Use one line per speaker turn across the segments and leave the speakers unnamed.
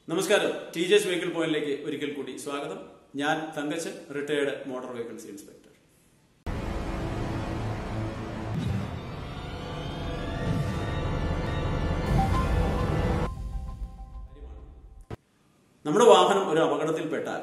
നമസ്കാരം T J S vehicle പോയിന്റിലേക്ക് ഒരിക്കൽ കൂടി സ്വാഗതം ഞാൻ Thankachan retired motor vehicles inspector നമ്മുടെ വാഹനം ഒരു അപകടത്തിൽപ്പെട്ടാൽ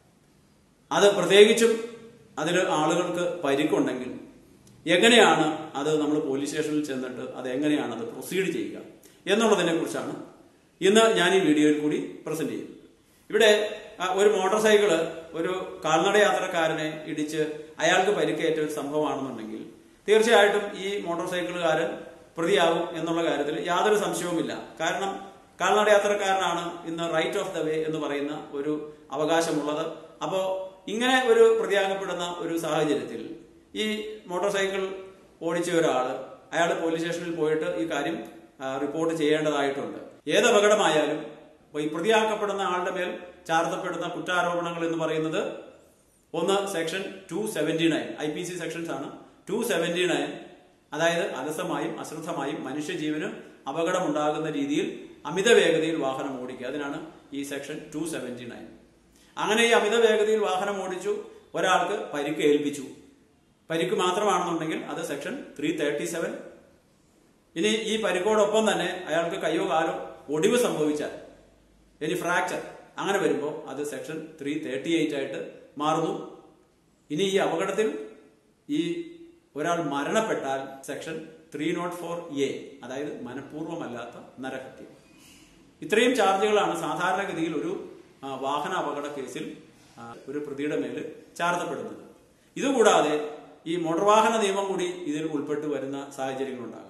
അത് പ്രത്യേകിച്ചും അതിൽ ആളുകൾക്ക് പരിക്കുണ്ടെങ്കിൽ എങ്ങനെയാണ് അത് നമ്മൾ പോലീസ് സ്റ്റേഷനിൽ ചെന്നിട്ട് അത് എങ്ങനെയാണ് അത് പ്രൊസീഡ് ചെയ്യുക എന്നുള്ളതിനെ കുറിച്ചാണ് ഇന്ന് ഞാൻ ഈ വീഡിയോയിൽ കൂടി പ്രസന്റ് ചെയ്യുന്നത് ഇവിടെ ആ, ഒരു മോട്ടോർ സൈക്കിള് ഒരു കാൽനട യാത്രക്കാരനെ ഇടിച്ച് അയാൾക്ക് പരിക്കേറ്റ ഒരു സംഭവമാണെന്നുണ്ടെങ്കിൽ തീർച്ചയായിട്ടും ഈ മോട്ടോർ സൈക്കിളുകാരൻ പ്രതിയാകും എന്നുള്ള കാര്യത്തിൽ യാതൊരു സംശയവുമില്ല കാരണം കാൽനട യാത്രക്കാരനാണ് ഇന്ന് റൈറ്റ് ഓഫ് ദ വേ എന്ന് പറയുന്ന ഒരു അവകാശമുള്ളത് അപ്പോ ഇങ്ങനെ ഒരു പ്രതിയാകപ്പെടുന്ന ഒരു സാഹചര്യത്തിൽ ഈ മോട്ടോർ സൈക്കിൾ ഓടിച്ച ഒരാള് അയാൾ പോലീസ് സ്റ്റേഷനിൽ പോയിട്ട് ഈ കാര്യം ആ, റിപ്പോർട്ട് ചെയ്യേണ്ടതായിട്ടുണ്ട് ഏത് അപകടമായാലും അപ്പൊ ഈ പ്രതിയാക്കപ്പെടുന്ന ആളുടെ മേൽ ചാർത്തപ്പെടുന്ന കുറ്റാരോപണങ്ങൾ എന്ന് പറയുന്നത് ഒന്ന് section two seventy nine I P C sections ആണ് ടു സെവന്റി നയൻ അതായത് അലസമായും അശ്രദ്ധമായും മനുഷ്യജീവന് അപകടമുണ്ടാകുന്ന രീതിയിൽ അമിത വേഗതയിൽ വാഹനം ഓടിക്കുക അതിനാണ് ഈ സെക്ഷൻ ടു സെവന്റി നയൻ അങ്ങനെ ഈ അമിത വേഗതയിൽ വാഹനം ഓടിച്ചു ഒരാൾക്ക് പരിക്ക് ഏൽപ്പിച്ചു പരിക്ക് മാത്രമാണെന്നുണ്ടെങ്കിൽ അത് സെക്ഷൻ ത്രീ തേർട്ടി സെവൻ ഇനി ഈ പരിക്കോടൊപ്പം തന്നെ അയാൾക്ക് കയ്യോ കാലോ ഒടിവ് സംഭവിച്ചാൽ ഇനി ഫ്രാക്ചർ അങ്ങനെ വരുമ്പോൾ അത് സെക്ഷൻ ത്രീ തേർട്ടി എയ്റ്റ് ആയിട്ട് മാറുന്നു ഇനി ഈ അപകടത്തിൽ ഈ ഒരാൾ മരണപ്പെട്ടാൽ section three nought four A അതായത് മനഃപൂർവ്വമല്ലാത്ത നരഹത്യ ഇത്രയും ചാർജുകളാണ് സാധാരണഗതിയിൽ ഒരു ആ, വാഹന അപകട കേസിൽ ആ, ഒരു പ്രതിയുടെ മേൽ ചാർത്തപ്പെടുന്നത് ഇതുകൂടാതെ ഈ മോട്ടോർ വാഹന നിയമം കൂടി ഇതിൽ ഉൾപ്പെട്ട് വരുന്ന സാഹചര്യങ്ങളുണ്ടാകാം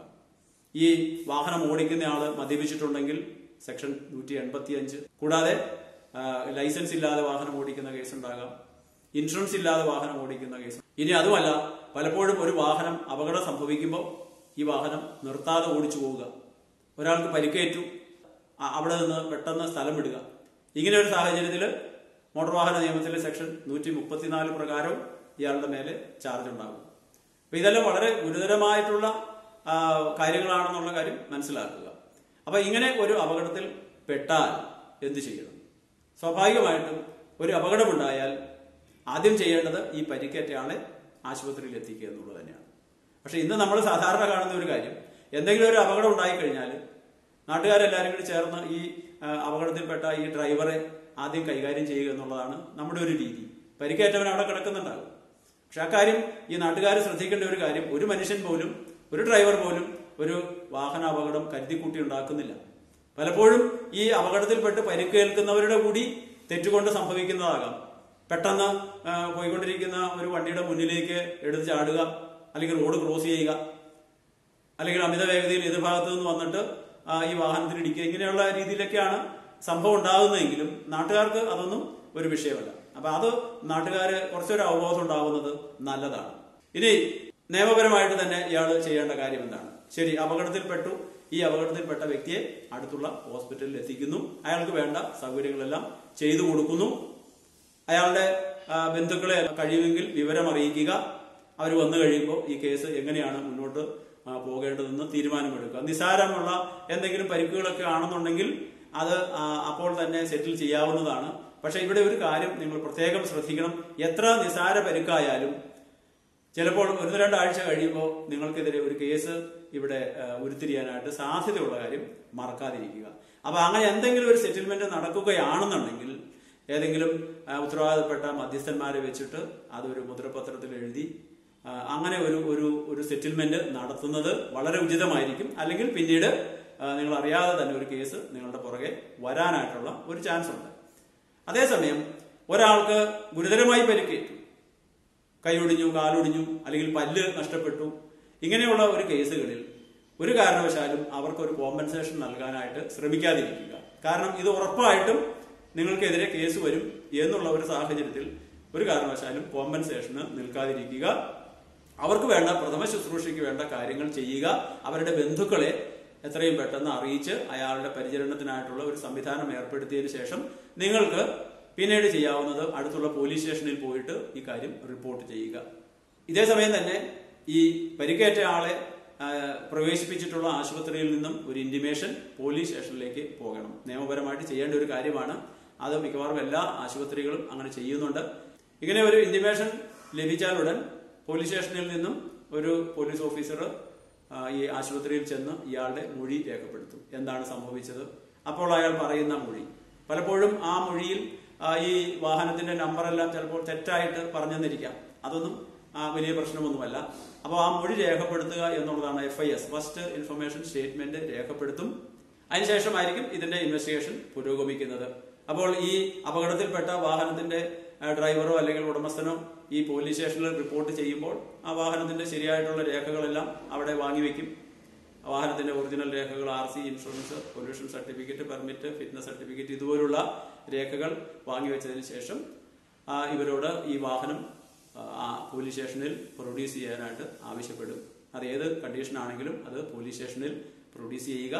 ഈ വാഹനം ഓടിക്കുന്ന ആള് മദ്യപിച്ചിട്ടുണ്ടെങ്കിൽ സെക്ഷൻ നൂറ്റി എൺപത്തി അഞ്ച് കൂടാതെ ആ, ലൈസൻസ് ഇല്ലാതെ വാഹനം ഓടിക്കുന്ന കേസ് ഉണ്ടാകാം ഇൻഷുറൻസ് ഇല്ലാതെ വാഹനം ഓടിക്കുന്ന കേസ് ഇനി അതുമല്ല പലപ്പോഴും ഒരു വാഹനം അപകടം സംഭവിക്കുമ്പോൾ ഈ വാഹനം നിർത്താതെ ഓടിച്ചു പോവുക ഒരാൾക്ക് പരിക്കേറ്റു ആ, അവിടെ നിന്ന് പെട്ടെന്ന് സ്ഥലം വിടുക ഇങ്ങനെ ഒരു സാഹചര്യത്തിൽ മോട്ടോർ വാഹന നിയമത്തിലെ സെക്ഷൻ നൂറ്റി മുപ്പത്തിനാല് പ്രകാരം ഇയാളുടെ മേലെ ചാർജ് ഉണ്ടാകും അപ്പൊ ഇതെല്ലാം വളരെ ഗുരുതരമായിട്ടുള്ള ആ, കാര്യങ്ങളാണെന്നുള്ള കാര്യം മനസ്സിലാക്കുക അപ്പൊ ഇങ്ങനെ ഒരു അപകടത്തിൽ പെട്ടാൽ എന്ത് ചെയ്യണം സ്വാഭാവികമായിട്ടും ഒരു അപകടമുണ്ടായാൽ ആദ്യം ചെയ്യേണ്ടത് ഈ പരിക്കേറ്റ ആളെ ആശുപത്രിയിൽ എത്തിക്കുക എന്നുള്ളത് തന്നെയാണ് പക്ഷെ ഇന്ന് നമ്മൾ സാധാരണ കാണുന്ന ഒരു കാര്യം എന്തെങ്കിലും ഒരു അപകടം ഉണ്ടായി കഴിഞ്ഞാൽ നാട്ടുകാരെല്ലാവരും കൂടി ചേർന്ന് ഈ ആ, അപകടത്തിൽപ്പെട്ട ഈ ഡ്രൈവറെ ആദ്യം കൈകാര്യം ചെയ്യുക എന്നുള്ളതാണ് നമ്മുടെ ഒരു രീതി പരിക്കേറ്റവൻ അവിടെ കിടക്കുന്നുണ്ടാകും പക്ഷെ ആ കാര്യം ഈ നാട്ടുകാർ ശ്രദ്ധിക്കേണ്ട ഒരു കാര്യം ഒരു മനുഷ്യൻ പോലും ഒരു ഡ്രൈവർ പോലും ഒരു വാഹന അപകടം കരുതിക്കൂട്ടി ഉണ്ടാക്കുന്നില്ല പലപ്പോഴും ഈ അപകടത്തിൽപ്പെട്ട് പരിക്കേൽക്കുന്നവരുടെ കൂടി തെറ്റുകൊണ്ട് സംഭവിക്കുന്നതാകാം പെട്ടെന്ന് ആ, പോയിക്കൊണ്ടിരിക്കുന്ന ഒരു വണ്ടിയുടെ മുന്നിലേക്ക് എടുത്ത് ചാടുക അല്ലെങ്കിൽ റോഡ് ക്രോസ് ചെയ്യുക അല്ലെങ്കിൽ അമിത വേഗതയിൽ എതിർഭാഗത്ത് നിന്ന് വന്നിട്ട് ആ, ഈ വാഹനത്തിൽ ഇടിക്കുക ഇങ്ങനെയുള്ള രീതിയിലൊക്കെയാണ് സംഭവം ഉണ്ടാകുന്നതെങ്കിലും നാട്ടുകാർക്ക് അതൊന്നും ഒരു വിഷയമല്ല അപ്പൊ അത് നാട്ടുകാര് കുറച്ചൊരു അവബോധം ഉണ്ടാവുന്നത് നല്ലതാണ് ഇനി നിയമപരമായിട്ട് തന്നെ ഇയാൾ ചെയ്യേണ്ട കാര്യം എന്താണ് ശരി അപകടത്തിൽപ്പെട്ടു ഈ അപകടത്തിൽപ്പെട്ട വ്യക്തിയെ അടുത്തുള്ള ഹോസ്പിറ്റലിൽ എത്തിക്കുന്നു അയാൾക്ക് വേണ്ട സൗകര്യങ്ങളെല്ലാം ചെയ്തു കൊടുക്കുന്നു അയാളുടെ ആ, ബന്ധുക്കളെ കഴിയുമെങ്കിൽ വിവരം അറിയിക്കുക അവർ വന്നു കഴിയുമ്പോൾ ഈ കേസ് എങ്ങനെയാണ് മുന്നോട്ട് ആ, പോകേണ്ടതെന്ന് തീരുമാനമെടുക്കുക നിസാരമുള്ള എന്തെങ്കിലും പരിക്കുകളൊക്കെ ആണെന്നുണ്ടെങ്കിൽ അത് ആ, അപ്പോൾ തന്നെ സെറ്റിൽ ചെയ്യാവുന്നതാണ് പക്ഷെ ഇവിടെ ഒരു കാര്യം നിങ്ങൾ പ്രത്യേകം ശ്രദ്ധിക്കണം എത്ര നിസാര പരിക്കായാലും ചിലപ്പോൾ ഒരു രണ്ടാഴ്ച കഴിയുമ്പോൾ നിങ്ങൾക്കെതിരെ ഒരു കേസ് ഇവിടെ ആ, ഉരുത്തിരിയാനായിട്ട് സാധ്യതയുള്ള കാര്യം മറക്കാതിരിക്കുക അപ്പൊ അങ്ങനെ എന്തെങ്കിലും ഒരു സെറ്റിൽമെന്റ് നടക്കുകയാണെന്നുണ്ടെങ്കിൽ ഏതെങ്കിലും ആ, ഉത്തരവാദിത്തപ്പെട്ട മധ്യസ്ഥന്മാരെ വെച്ചിട്ട് അതൊരു മുദ്രപത്രത്തിൽ എഴുതി ആ, അങ്ങനെ ഒരു ഒരു ഒരു സെറ്റിൽമെന്റ് നടത്തുന്നത് വളരെ ഉചിതമായിരിക്കും അല്ലെങ്കിൽ പിന്നീട് ആ, നിങ്ങൾ അറിയാതെ തന്നെ ഒരു കേസ് നിങ്ങളുടെ പുറകെ വരാനായിട്ടുള്ള ഒരു ചാൻസ് ഉണ്ട് അതേസമയം ഒരാൾക്ക് ഗുരുതരമായി പരിക്കേറ്റു കൈയൊടിഞ്ഞു കാലൊടിഞ്ഞു അല്ലെങ്കിൽ പല്ല് നഷ്ടപ്പെട്ടു ഇങ്ങനെയുള്ള ഒരു കേസുകളിൽ ഒരു കാരണവശാലും അവർക്ക് ഒരു കോമ്പൻസേഷൻ നൽകാനായിട്ട് ശ്രമിക്കാതിരിക്കുക കാരണം ഇത് ഉറപ്പായിട്ടും നിങ്ങൾക്കെതിരെ കേസ് വരും എന്നുള്ള ഒരു സാഹചര്യത്തിൽ ഒരു കാരണവശാലും കോമ്പൻസേഷന് നിൽക്കാതിരിക്കുക അവർക്ക് വേണ്ട പ്രഥമ ശുശ്രൂഷയ്ക്ക് വേണ്ട കാര്യങ്ങൾ ചെയ്യുക അവരുടെ ബന്ധുക്കളെ എത്രയും പെട്ടെന്ന് അറിയിച്ച് അയാളുടെ പരിചരണത്തിനായിട്ടുള്ള ഒരു സംവിധാനം ഏർപ്പെടുത്തിയതിനു ശേഷം നിങ്ങൾക്ക് പിന്നീട് ചെയ്യാവുന്നത് അടുത്തുള്ള പോലീസ് സ്റ്റേഷനിൽ പോയിട്ട് ഈ കാര്യം റിപ്പോർട്ട് ചെയ്യുക ഇതേ സമയം തന്നെ ഈ പരിക്കേറ്റ ആളെ ആ, പ്രവേശിപ്പിച്ചിട്ടുള്ള ആശുപത്രിയിൽ നിന്നും ഒരു ഇന്റിമേഷൻ പോലീസ് സ്റ്റേഷനിലേക്ക് പോകണം നിയമപരമായിട്ട് ചെയ്യേണ്ട ഒരു കാര്യമാണ് അത് മിക്കവാറും എല്ലാ ആശുപത്രികളും അങ്ങനെ ചെയ്യുന്നുണ്ട് ഇങ്ങനെ ഒരു ഇന്റിമേഷൻ ലഭിച്ചാലുടൻ പോലീസ് സ്റ്റേഷനിൽ നിന്നും ഒരു പോലീസ് ഓഫീസർ ആ, ഈ ആശുപത്രിയിൽ ചെന്ന് ഇയാളുടെ മൊഴി രേഖപ്പെടുത്തും എന്താണ് സംഭവിച്ചത് അപ്പോൾ അയാൾ പറയുന്ന മൊഴി പലപ്പോഴും ആ മൊഴിയിൽ ആ, ഈ വാഹനത്തിന്റെ നമ്പറെല്ലാം ചിലപ്പോൾ തെറ്റായിട്ട് പറഞ്ഞെന്നിരിക്കാം അതൊന്നും ആ, വലിയ പ്രശ്നമൊന്നുമല്ല അപ്പോൾ ആ മൊഴി രേഖപ്പെടുത്തുക എന്നുള്ളതാണ് F I S first information statement രേഖപ്പെടുത്തും അതിനുശേഷമായിരിക്കും ഇതിന്റെ ഇൻവെസ്റ്റിഗേഷൻ പുരോഗമിക്കുന്നത് അപ്പോൾ ഈ അപകടത്തിൽപ്പെട്ട വാഹനത്തിന്റെ ആ, ഡ്രൈവറോ അല്ലെങ്കിൽ ഉടമസ്ഥനോ ഈ പോലീസ് സ്റ്റേഷനിൽ റിപ്പോർട്ട് ചെയ്യുമ്പോൾ ആ വാഹനത്തിന്റെ ശരിയായിട്ടുള്ള രേഖകളെല്ലാം അവിടെ വാങ്ങിവെക്കും വാഹനത്തിന്റെ ഒറിജിനൽ രേഖകൾ R C insurance pollution certificate permit fitness certificate ഇതുപോലുള്ള രേഖകൾ വാങ്ങിവെച്ചതിന് ശേഷം ആ, ഇവരോട് ഈ വാഹനം ആ, ആ പോലീസ് സ്റ്റേഷനിൽ പ്രൊഡ്യൂസ് ചെയ്യാനായിട്ട് ആവശ്യപ്പെടും അത് ഏത് കണ്ടീഷൻ ആണെങ്കിലും അത് പോലീസ് സ്റ്റേഷനിൽ പ്രൊഡ്യൂസ് ചെയ്യുക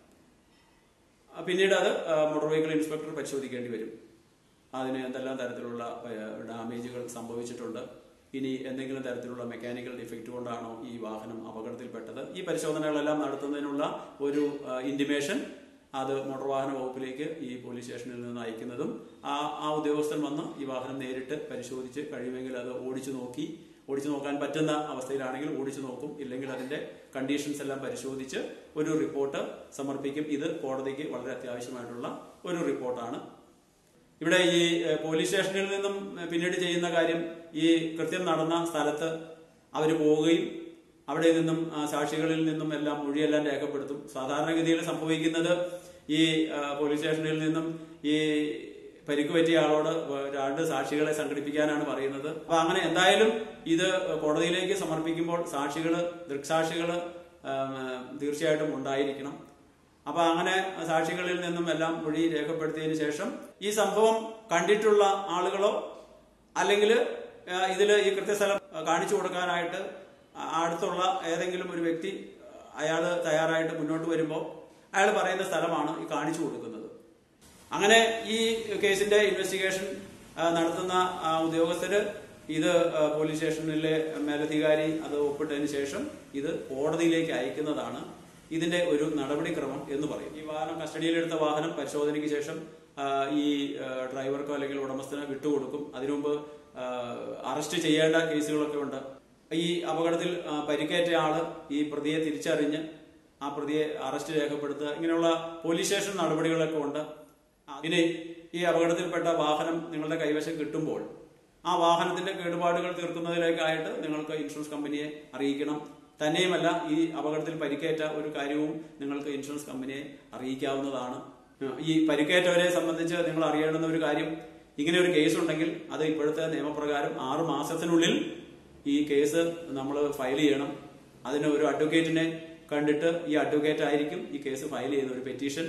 ആ, പിന്നീട് അത് ആ, മോട്ടോർ വെഹിക്കിൾ ഇൻസ്പെക്ടർ പരിശോധിക്കേണ്ടി വരും അതിന് എന്തെല്ലാം തരത്തിലുള്ള ആ, ഡാമേജുകൾ സംഭവിച്ചിട്ടുണ്ട് ഇനി എന്തെങ്കിലും തരത്തിലുള്ള മെക്കാനിക്കൽ ഡിഫക്റ്റ് കൊണ്ടാണോ ഈ വാഹനം അപകടത്തിൽപ്പെട്ടത് ഈ പരിശോധനകളെല്ലാം നടത്തുന്നതിനുള്ള ഒരു ഇന്റിമേഷൻ അത് മോട്ടോർ വാഹന വകുപ്പിലേക്ക് ഈ പോലീസ് സ്റ്റേഷനിൽ നിന്ന് അയക്കുന്നതും ആ ആ ഉദ്യോഗസ്ഥൻ വന്ന് ഈ വാഹനം നേരിട്ട് പരിശോധിച്ച് കഴിയുമെങ്കിൽ അത് ഓടിച്ചു നോക്കി ഓടിച്ചു നോക്കാൻ പറ്റുന്ന അവസ്ഥയിലാണെങ്കിൽ ഓടിച്ചു നോക്കും ഇല്ലെങ്കിൽ അതിന്റെ കണ്ടീഷൻസ് എല്ലാം പരിശോധിച്ച് ഒരു റിപ്പോർട്ട് സമർപ്പിക്കും ഇത് കോടതിക്ക് വളരെ അത്യാവശ്യമായിട്ടുള്ള ഒരു റിപ്പോർട്ടാണ് ഇവിടെ ഈ ഏഹ്, പോലീസ് സ്റ്റേഷനിൽ നിന്നും ഏഹ്, പിന്നീട് ചെയ്യുന്ന കാര്യം ഈ കൃത്യം നടന്ന സ്ഥലത്ത് അവർ പോവുകയും അവിടെ നിന്നും ആ, സാക്ഷികളിൽ നിന്നും എല്ലാം മൊഴിയെല്ലാം രേഖപ്പെടുത്തും സാധാരണഗതിയിൽ സംഭവിക്കുന്നത് ഈ ആ, പോലീസ് സ്റ്റേഷനിൽ നിന്നും ഈ പരിക്ക് പറ്റിയ ആളോട് രണ്ട് സാക്ഷികളെ സംഘടിപ്പിക്കാനാണ് പറയുന്നത് അപ്പൊ അങ്ങനെ എന്തായാലും ഇത് കോടതിയിലേക്ക് സമർപ്പിക്കുമ്പോൾ സാക്ഷികള് ദൃക്സാക്ഷികള് ആം, തീർച്ചയായിട്ടും ഉണ്ടായിരിക്കണം അപ്പൊ അങ്ങനെ സാക്ഷികളിൽ നിന്നും എല്ലാം മൊഴി രേഖപ്പെടുത്തിയതിനു ശേഷം ഈ സംഭവം കണ്ടിട്ടുള്ള ആളുകളോ അല്ലെങ്കിൽ ഇതിൽ ഈ കൃത്യസ്ഥലം ആ, കാണിച്ചു കൊടുക്കാനായിട്ട് ആ, അടുത്തുള്ള ഏതെങ്കിലും ഒരു വ്യക്തി അയാൾ തയ്യാറായിട്ട് മുന്നോട്ട് വരുമ്പോൾ അയാൾ പറയുന്ന സ്ഥലമാണ് ഈ കാണിച്ചു കൊടുക്കുന്നത് അങ്ങനെ ഈ കേസിന്റെ ഇൻവെസ്റ്റിഗേഷൻ ആ, നടത്തുന്ന ആ, ഉദ്യോഗസ്ഥര് ഇത് ആ, പോലീസ് സ്റ്റേഷനിലെ മേലധികാരി അത് ഒപ്പിട്ടതിന് ശേഷം ഇത് കോടതിയിലേക്ക് അയക്കുന്നതാണ് ഇതിന്റെ ഒരു നടപടിക്രമം എന്ന് പറയും ഈ വാഹനം കസ്റ്റഡിയിലെടുത്ത വാഹനം പരിശോധനയ്ക്ക് ശേഷം ആ, ഈ ആ, ഡ്രൈവർക്കോ അല്ലെങ്കിൽ ഉടമസ്ഥനോ വിട്ടുകൊടുക്കും അതിനു മുമ്പ് ആ, അറസ്റ്റ് ചെയ്യേണ്ട കേസുകളൊക്കെ ഉണ്ട് ഈ അപകടത്തിൽ ആ, പരിക്കേറ്റ ആള് ഈ പ്രതിയെ തിരിച്ചറിഞ്ഞ് ആ പ്രതിയെ അറസ്റ്റ് രേഖപ്പെടുത്തുക ഇങ്ങനെയുള്ള പോലീസ് സ്റ്റേഷൻ നടപടികളൊക്കെ ഉണ്ട് ഇനി ഈ അപകടത്തിൽപ്പെട്ട വാഹനം നിങ്ങളുടെ കൈവശം കിട്ടുമ്പോൾ ആ വാഹനത്തിന്റെ കേടുപാടുകൾ തീർക്കുന്നതിലേക്കായിട്ട് നിങ്ങൾക്ക് ഇൻഷുറൻസ് കമ്പനിയെ അറിയിക്കണം തന്നെയുമല്ല ഈ അപകടത്തിൽ പരിക്കേറ്റ ഒരു കാര്യവും നിങ്ങൾക്ക് ഇൻഷുറൻസ് കമ്പനിയെ അറിയിക്കാവുന്നതാണ് ഈ പരിക്കേറ്റവരെ സംബന്ധിച്ച് നിങ്ങൾ അറിയേണ്ടുന്ന ഒരു കാര്യം ഇങ്ങനെ ഒരു കേസ് ഉണ്ടെങ്കിൽ അത് ഇപ്പോഴത്തെ നിയമപ്രകാരം ആറു മാസത്തിനുള്ളിൽ ഈ കേസ് നമ്മൾ ഫയൽ ചെയ്യണം അതിന് ഒരു അഡ്വക്കേറ്റിനെ കണ്ടിട്ട് ഈ അഡ്വക്കേറ്റ് ആയിരിക്കും ഈ കേസ് ഫയൽ ചെയ്യുന്ന ഒരു petition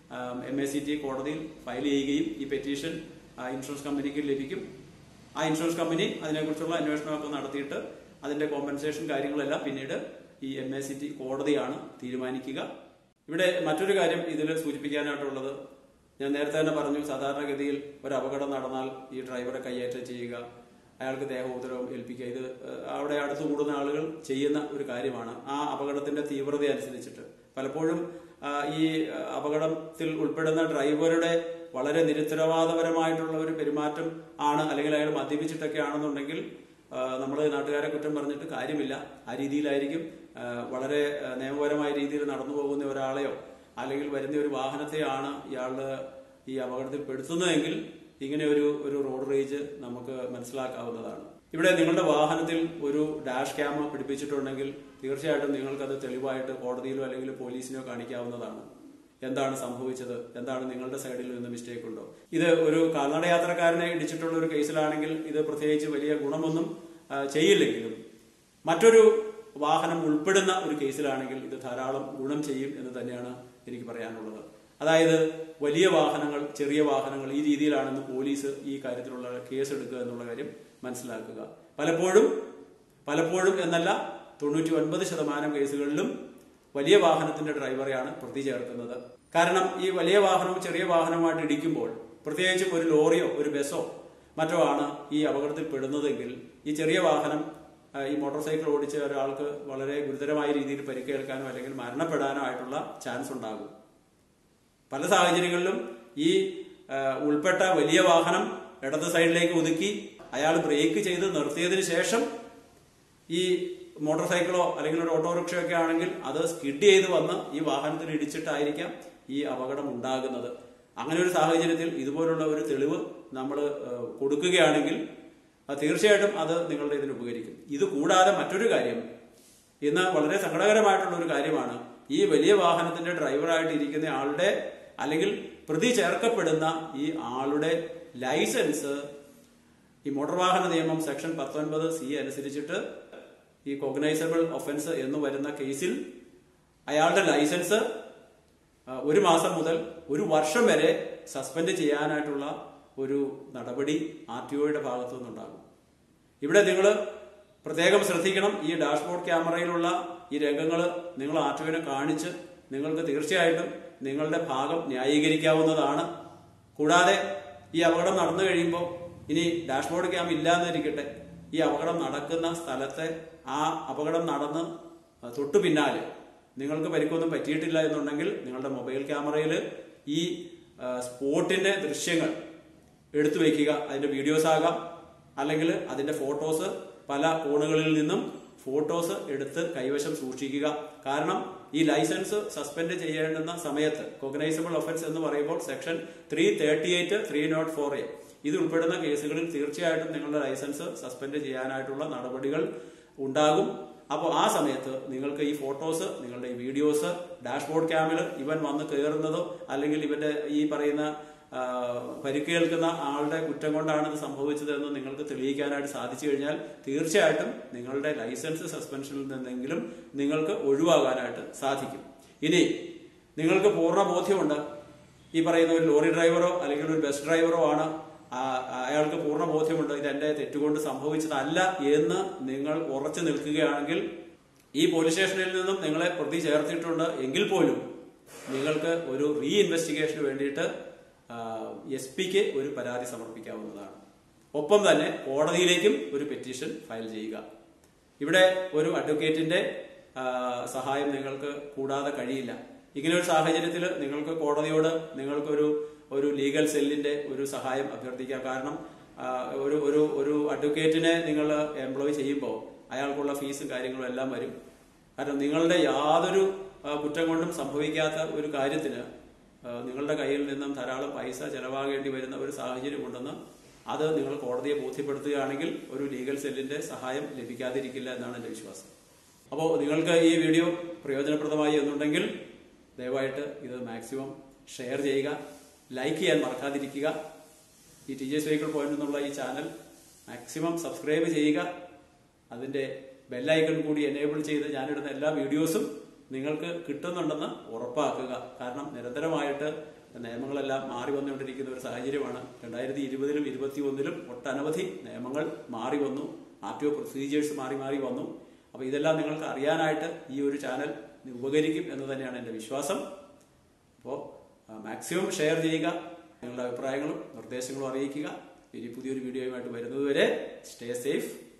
M A C T കോടതിയിൽ ഫയൽ ചെയ്യുകയും ഈ പെറ്റീഷൻ ഇൻഷുറൻസ് കമ്പനിക്ക് ലഭിക്കും ആ ഇൻഷുറൻസ് കമ്പനി അതിനെക്കുറിച്ചുള്ള അന്വേഷണമൊക്കെ നടത്തിയിട്ട് അതിന്റെ കോമ്പൻസേഷൻ കാര്യങ്ങളെല്ലാം പിന്നീട് ഈ എം എ സി ടി കോടതിയാണ് തീരുമാനിക്കുക ഇവിടെ മറ്റൊരു കാര്യം ഇതിൽ സൂചിപ്പിക്കാനായിട്ടുള്ളത് ഞാൻ നേരത്തെ തന്നെ പറഞ്ഞു സാധാരണഗതിയിൽ ഒരു അപകടം നടന്നാൽ ഈ ഡ്രൈവറെ കയ്യേറ്റം ചെയ്യുക അയാൾക്ക് ദേഹോപദ്രവം ഏൽപ്പിക്കുക ഇത് ഏഹ്, അവിടെ അടുത്ത് കൂടുന്ന ആളുകൾ ചെയ്യുന്ന ഒരു കാര്യമാണ് ആ അപകടത്തിന്റെ തീവ്രത അനുസരിച്ചിട്ട് പലപ്പോഴും ആ, ഈ ആ, അപകടത്തിൽ ഉൾപ്പെടുന്ന ഡ്രൈവറുടെ വളരെ നിരുത്തരവാദപരമായിട്ടുള്ള ഒരു പെരുമാറ്റം ആണ് അല്ലെങ്കിൽ അയാൾ മദ്യപിച്ചിട്ടൊക്കെ ആണെന്നുണ്ടെങ്കിൽ നമ്മൾ നാട്ടുകാരെ കുറ്റം പറഞ്ഞിട്ട് കാര്യമില്ല ആ രീതിയിലായിരിക്കും ആ, വളരെ ആ, നിയമപരമായ രീതിയിൽ നടന്നു പോകുന്ന ഒരാളെയോ അല്ലെങ്കിൽ വരുന്ന ഒരു വാഹനത്തെയാണ് ഇയാളുടെ ഈ അപകടത്തിൽ പെടുത്തുന്നതെങ്കിൽ ഇങ്ങനെ ഒരു ഒരു റോഡ് റേജ് നമുക്ക് മനസ്സിലാക്കാവുന്നതാണ് ഇവിടെ നിങ്ങളുടെ വാഹനത്തിൽ ഒരു ഡാഷ് ക്യാം പിടിപ്പിച്ചിട്ടുണ്ടെങ്കിൽ തീർച്ചയായിട്ടും നിങ്ങൾക്കത് തെളിവായിട്ട് കോടതിയിലോ അല്ലെങ്കിൽ പോലീസിനോ കാണിക്കാവുന്നതാണ് എന്താണ് സംഭവിച്ചത് എന്താണ് നിങ്ങളുടെ സൈഡിൽ നിന്ന് മിസ്റ്റേക്ക് ഉണ്ടോ ഇത് ഒരു കാൽനട യാത്രക്കാരനെ ഇടിച്ചിട്ടുള്ള ഒരു കേസിലാണെങ്കിൽ ഇത് പ്രത്യേകിച്ച് വലിയ ഗുണമൊന്നും ആ, ചെയ്യില്ലെങ്കിലും മറ്റൊരു വാഹനം ഉൾപ്പെടുന്ന ഒരു കേസിലാണെങ്കിൽ ഇത് ധാരാളം ഗുണം ചെയ്യും എന്ന് തന്നെയാണ് എനിക്ക് പറയാനുള്ളത് അതായത് വലിയ വാഹനങ്ങൾ ചെറിയ വാഹനങ്ങൾ ഈ രീതിയിലാണെന്ന് പോലീസ് ഈ കാര്യത്തിലുള്ള കേസ് എടുക്കുക എന്നുള്ള കാര്യം മനസ്സിലാക്കുക പലപ്പോഴും പലപ്പോഴും എന്നല്ല തൊണ്ണൂറ്റി ഒൻപത് ശതമാനം കേസുകളിലും വലിയ വാഹനത്തിന്റെ ഡ്രൈവറെയാണ് പ്രതി ചേർക്കുന്നത് കാരണം ഈ വലിയ വാഹനവും ചെറിയ വാഹനവുമായിട്ട് ഇടിക്കുമ്പോൾ പ്രത്യേകിച്ചും ഒരു ലോറിയോ ഒരു ബസ്സോ മറ്റോ ആണ് ഈ അപകടത്തിൽ പെടുന്നതെങ്കിൽ ഈ ചെറിയ വാഹനം ആ, ഈ മോട്ടോർ സൈക്കിൾ ഓടിച്ച ഒരാൾക്ക് വളരെ ഗുരുതരമായ രീതിയിൽ പരിക്കേൽക്കാനോ അല്ലെങ്കിൽ മരണപ്പെടാനോ ആയിട്ടുള്ള ചാൻസ് ഉണ്ടാകും പല സാഹചര്യങ്ങളിലും ഈ ആ, ഉൾപ്പെട്ട വലിയ വാഹനം ഇടത് സൈഡിലേക്ക് ഒതുക്കി അയാൾ ബ്രേക്ക് ചെയ്ത് നിർത്തിയതിനു ശേഷം ഈ മോട്ടോർ സൈക്കിളോ അല്ലെങ്കിൽ ഒരു ഓട്ടോറിക്ഷയോ ഒക്കെ ആണെങ്കിൽ അത് സ്കിഡ് ചെയ്ത് വന്ന് ഈ വാഹനത്തിൽ ഇടിച്ചിട്ടായിരിക്കാം ഈ അപകടം ഉണ്ടാകുന്നത് അങ്ങനെ ഒരു സാഹചര്യത്തിൽ ഇതുപോലുള്ള ഒരു തെളിവ് നമ്മൾ കൊടുക്കുകയാണെങ്കിൽ അത് തീർച്ചയായിട്ടും അത് നിങ്ങളുടെ ഇതിന് ഉപകരിക്കും ഇത് കൂടാതെ മറ്റൊരു കാര്യം ഇന്ന് വളരെ സങ്കടകരമായിട്ടുള്ള ഒരു കാര്യമാണ് ഈ വലിയ വാഹനത്തിന്റെ ഡ്രൈവറായിട്ട് ഇരിക്കുന്ന ആളുടെ അല്ലെങ്കിൽ പ്രതി ചേർക്കപ്പെടുന്ന ഈ ആളുടെ ലൈസൻസ് ഈ മോട്ടോർ വാഹന നിയമം സെക്ഷൻ പത്തൊൻപത് സി അനുസരിച്ചിട്ട് ഈ കോഗ്നൈസബിൾ ഒഫൻസ് എന്ന് വരുന്ന കേസിൽ അയാളുടെ ലൈസൻസ് ആ, ഒരു മാസം മുതൽ ഒരു വർഷം വരെ സസ്പെൻഡ് ചെയ്യാനായിട്ടുള്ള ഒരു നടപടി ആർ ടി ഒയുടെ ഭാഗത്തു നിന്നുണ്ടാകും ഇവിടെ നിങ്ങൾ പ്രത്യേകം ശ്രദ്ധിക്കണം ഈ ഡാഷ്ബോർഡ് ക്യാമറയിലുള്ള ഈ രംഗങ്ങൾ നിങ്ങൾ ആർ ടി ഒനെ കാണിച്ച് നിങ്ങൾക്ക് തീർച്ചയായിട്ടും നിങ്ങളുടെ ഭാഗം ന്യായീകരിക്കാവുന്നതാണ് കൂടാതെ ഈ അപകടം നടന്നു കഴിയുമ്പോൾ ഇനി ഡാഷ്ബോർഡ് ക്യാം ഇല്ലാന്നിരിക്കട്ടെ ഈ അപകടം നടക്കുന്ന സ്ഥലത്തെ ആ അപകടം നടന്ന് തൊട്ടു പിന്നാലെ നിങ്ങൾക്ക് പരിക്കൊന്നും പറ്റിയിട്ടില്ല എന്നുണ്ടെങ്കിൽ നിങ്ങളുടെ മൊബൈൽ ക്യാമറയിൽ ഈ ആ, സ്പോട്ടിന്റെ ദൃശ്യങ്ങൾ എടുത്തു വെക്കുക അതിന്റെ വീഡിയോസ് ആകാം അല്ലെങ്കിൽ അതിന്റെ ഫോട്ടോസ് പല കോണുകളിൽ നിന്നും ഫോട്ടോസ് എടുത്ത് കൈവശം സൂക്ഷിക്കുക കാരണം ഈ ലൈസൻസ് സസ്പെൻഡ് ചെയ്യേണ്ടുന്ന സമയത്ത് കോഗ്നൈസബിൾ ഒഫൻസ് എന്ന് പറയുമ്പോൾ section three thirty eight three nought four A ഇത് ഉൾപ്പെടുന്ന കേസുകളിൽ തീർച്ചയായിട്ടും നിങ്ങളുടെ ലൈസൻസ് സസ്പെൻഡ് ചെയ്യാനായിട്ടുള്ള നടപടികൾ ഉണ്ടാകും അപ്പോൾ ആ സമയത്ത് നിങ്ങൾക്ക് ഈ ഫോട്ടോസ് നിങ്ങളുടെ ഈ വീഡിയോസ് ഡാഷ്ബോർഡ് ക്യാമിൽ ഇവൻ വന്ന് കയറുന്നതോ അല്ലെങ്കിൽ ഇവന്റെ ഈ പറയുന്ന ആ, പരിക്കേൽക്കുന്ന ആളുടെ കുറ്റം കൊണ്ടാണ് ഇത് സംഭവിച്ചതെന്ന് നിങ്ങൾക്ക് തെളിയിക്കാനായിട്ട് സാധിച്ചു കഴിഞ്ഞാൽ തീർച്ചയായിട്ടും നിങ്ങളുടെ ലൈസൻസ് സസ്പെൻഷനിൽ നിന്നെങ്കിലും നിങ്ങൾക്ക് ഒഴിവാകാനായിട്ട് സാധിക്കും ഇനി നിങ്ങൾക്ക് പൂർണ്ണ ബോധ്യമുണ്ട് ഈ പറയുന്ന ഒരു ലോറി ഡ്രൈവറോ അല്ലെങ്കിൽ ഒരു ബസ് ഡ്രൈവറോ ആണ് ആ- അയാൾക്ക് പൂർണ്ണ ബോധ്യമുണ്ട് ഇത് എന്റെ തെറ്റുകൊണ്ട് സംഭവിച്ചതല്ല എന്ന് നിങ്ങൾ ഉറച്ചു നിൽക്കുകയാണെങ്കിൽ ഈ പോലീസ് സ്റ്റേഷനിൽ നിന്നും നിങ്ങളെ പ്രതി ചേർത്തിട്ടുണ്ട് എങ്കിൽ പോലും നിങ്ങൾക്ക് ഒരു റീ ഇൻവെസ്റ്റിഗേഷന് വേണ്ടിയിട്ട് എസ് പിക്ക് ഒരു പരാതി സമർപ്പിക്കാവുന്നതാണ് ഒപ്പം തന്നെ കോടതിയിലേക്കും ഒരു പെറ്റീഷൻ ഫയൽ ചെയ്യുക ഇവിടെ ഒരു അഡ്വക്കേറ്റിന്റെ ആ, സഹായം നിങ്ങൾക്ക് കൂടാതെ കഴിയില്ല ഇങ്ങനെ ഒരു സാഹചര്യത്തിൽ നിങ്ങൾക്ക് കോടതിയോട് നിങ്ങൾക്കൊരു ഒരു ലീഗൽ സെല്ലിന്റെ ഒരു സഹായം അഭ്യർത്ഥിക്കാം കാരണം ആ, ഒരു ഒരു ഒരു അഡ്വക്കേറ്റിനെ നിങ്ങൾ എംപ്ലോയ് ചെയ്യുമ്പോൾ അയാൾക്കുള്ള ഫീസും കാര്യങ്ങളും എല്ലാം വരും കാരണം നിങ്ങളുടെ യാതൊരു ആ, കുറ്റം കൊണ്ടും സംഭവിക്കാത്ത ഒരു കാര്യത്തിന് ആ, നിങ്ങളുടെ കയ്യിൽ നിന്നും ധാരാളം പൈസ ചെലവാകേണ്ടി വരുന്ന ഒരു സാഹചര്യം ഉണ്ടെന്ന് അത് നിങ്ങൾ കോടതിയെ ബോധ്യപ്പെടുത്തുകയാണെങ്കിൽ ഒരു ലീഗൽ സെല്ലിന്റെ സഹായം ലഭിക്കാതിരിക്കില്ല എന്നാണ് എന്റെ വിശ്വാസം അപ്പോൾ നിങ്ങൾക്ക് ഈ വീഡിയോ പ്രയോജനപ്രദമായി എന്നുണ്ടെങ്കിൽ ദയവായിട്ട് ഇത് മാക്സിമം ഷെയർ ചെയ്യുക ലൈക്ക് ചെയ്യാൻ മറക്കാതിരിക്കുക ഈ ടി ജെ വെഹിക്കിൾ പോയിന്റ് എന്നുള്ള ഈ ചാനൽ മാക്സിമം സബ്സ്ക്രൈബ് ചെയ്യുക അതിന്റെ ബെല്ലൈക്കൺ കൂടി എനേബിൾ ചെയ്ത് ഞാനിടുന്ന എല്ലാ വീഡിയോസും നിങ്ങൾക്ക് കിട്ടുന്നുണ്ടെന്ന് ഉറപ്പാക്കുക കാരണം നിരന്തരമായിട്ട് നിയമങ്ങളെല്ലാം മാറി വന്നുകൊണ്ടിരിക്കുന്ന ഒരു സാഹചര്യമാണ് രണ്ടായിരത്തി ഇരുപതിലും ഇരുപത്തി ഒന്നിലും ഒട്ടനവധി നിയമങ്ങൾ മാറി വന്നു ആർ ടി ഒ പ്രൊസീജിയേഴ്സ് മാറി മാറി വന്നു അപ്പൊ ഇതെല്ലാം നിങ്ങൾക്ക് അറിയാനായിട്ട് ഈ ഒരു ചാനൽ ഉപകരിക്കും എന്ന് തന്നെയാണ് എന്റെ വിശ്വാസം അപ്പോൾ മാക്സിമം ഷെയർ ചെയ്യുക നിങ്ങളുടെ അഭിപ്രായങ്ങളും നിർദ്ദേശങ്ങളും അറിയിക്കുക ഇനി പുതിയൊരു വീഡിയോയുമായിട്ട് വരുന്നതുവരെ സ്റ്റേ സേഫ്